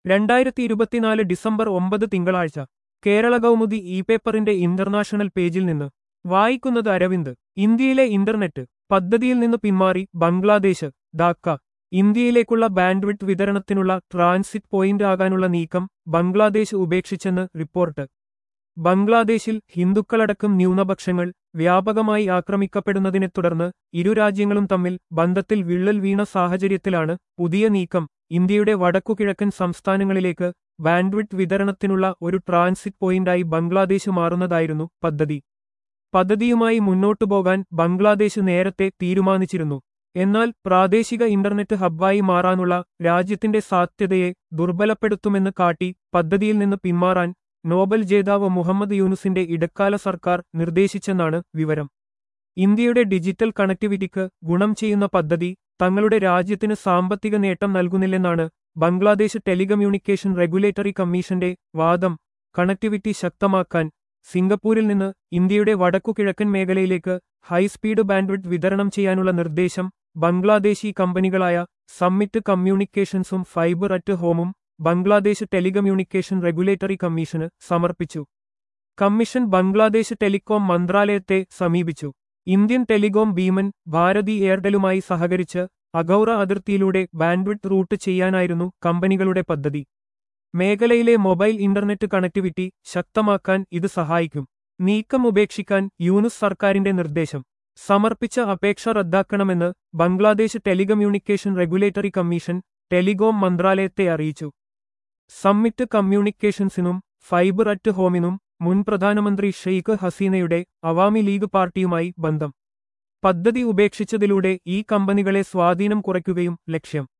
രണ്ടായിരത്തി ഇരുപത്തിനാല് ഡിസംബർ ഒമ്പത് തിങ്കളാഴ്ച കേരള കൗമുദി ഇ പേപ്പറിന്റെ ഇന്റർനാഷണൽ പേജിൽ നിന്ന് വായിക്കുന്നത് അരവിന്ദ് ഇന്ത്യയിലെ ഇന്റർനെറ്റ് പദ്ധതിയിൽ നിന്ന് പിന്മാറി ബംഗ്ലാദേശ് ധാക്ക ഇന്ത്യയിലേക്കുള്ള ബാൻഡ്വിഡ്ത്ത് വിതരണത്തിനുള്ള ട്രാൻസിറ്റ് പോയിന്റ് ആകാനുള്ള നീക്കം ബംഗ്ലാദേശ് ഉപേക്ഷിച്ചെന്ന് റിപ്പോർട്ട് ബംഗ്ലാദേശിൽ ഹിന്ദുക്കളടക്കം ന്യൂനപക്ഷങ്ങൾ വ്യാപകമായി ആക്രമിക്കപ്പെടുന്നതിനെ തുടർന്ന് ഇരു രാജ്യങ്ങളും തമ്മിൽ ബന്ധത്തിൽ വിള്ളൽ വീണ സാഹചര്യത്തിലാണ് പുതിയ നീക്കം ഇന്ത്യയുടെ വടക്കുകിഴക്കൻ സംസ്ഥാനങ്ങളിലേക്ക് ബാൻഡ്വിഡ്ത്ത് വിതരണത്തിനുള്ള ഒരു ട്രാൻസിറ്റ് പോയിന്റായി ബംഗ്ലാദേശ് മാറുന്നതായിരുന്നു പദ്ധതി പദ്ധതിയുമായി മുന്നോട്ടു പോകാൻ ബംഗ്ലാദേശ് നേരത്തെ തീരുമാനിച്ചിരുന്നു എന്നാൽ പ്രാദേശിക ഇന്റർനെറ്റ് ഹബ്ബായി മാറാനുള്ള രാജ്യത്തിന്റെ സാധ്യതയെ ദുർബലപ്പെടുത്തുമെന്ന് കാട്ടി പദ്ധതിയിൽ നിന്ന് പിന്മാറാൻ നോബൽ ജേതാവ് മുഹമ്മദ് യൂനുസിന്റെ ഇടക്കാല സർക്കാർ നിർദ്ദേശിച്ചെന്നാണ് വിവരം ഇന്ത്യയുടെ ഡിജിറ്റൽ കണക്ടിവിറ്റിക്ക് ഗുണം ചെയ്യുന്ന പദ്ധതി തങ്ങളുടെ രാജ്യത്തിന് സാമ്പത്തിക നേട്ടം നൽകുന്നില്ലെന്നാണ് ബംഗ്ലാദേശ് ടെലികമ്മ്യൂണിക്കേഷൻ റെഗുലേറ്ററി കമ്മീഷന്റെ വാദം കണക്ടിവിറ്റി ശക്തമാക്കാൻ സിംഗപ്പൂരിൽ നിന്ന് ഇന്ത്യയുടെ വടക്കുകിഴക്കൻ മേഖലയിലേക്ക് ഹൈസ്പീഡ് ബാൻഡ്വിഡ്ത്ത് വിതരണം ചെയ്യാനുള്ള നിർദ്ദേശം ബംഗ്ലാദേശി കമ്പനികളായ സമ്മിറ്റ് കമ്മ്യൂണിക്കേഷൻസും ഫൈബർ അറ്റ് ഹോമും ബംഗ്ലാദേശ് ടെലികമ്മ്യൂണിക്കേഷൻ റെഗുലേറ്ററി കമ്മീഷന് സമർപ്പിച്ചു കമ്മീഷൻ ബംഗ്ലാദേശ് ടെലികോം മന്ത്രാലയത്തെ സമീപിച്ചു ഇന്ത്യൻ ടെലികോം ഭീമൻ ഭാരതി എയർടെലുമായി സഹകരിച്ച് അഗൌറ അതിർത്തിയിലൂടെ ബാൻഡ്വിഡ്ത്ത് റൂട്ട് ചെയ്യാനായിരുന്നു കമ്പനികളുടെ പദ്ധതി മേഖലയിലെ മൊബൈൽ ഇന്റർനെറ്റ് കണക്ടിവിറ്റി ശക്തമാക്കാൻ ഇത് സഹായിക്കും നീക്കം ഉപേക്ഷിക്കാൻ യൂനുസ് സർക്കാരിന്റെ നിർദ്ദേശം സമർപ്പിച്ച അപേക്ഷ റദ്ദാക്കണമെന്ന് Bangladesh telecommunication regulatory commission telecom മന്ത്രാലയത്തെ അറിയിച്ചു സമ്മിറ്റ് കമ്മ്യൂണിക്കേഷൻസിനും ഫൈബർ അറ്റ് ഹോമിനും മുൻ പ്രധാനമന്ത്രി ഷെയ്ഖ് ഹസീനയുടെ അവാമി ലീഗ് പാർട്ടിയുമായി ബന്ധം പദ്ധതി ഉപേക്ഷിച്ചതിലൂടെ ഈ കമ്പനികളെ സ്വാധീനം കുറയ്ക്കുകയും ലക്ഷ്യം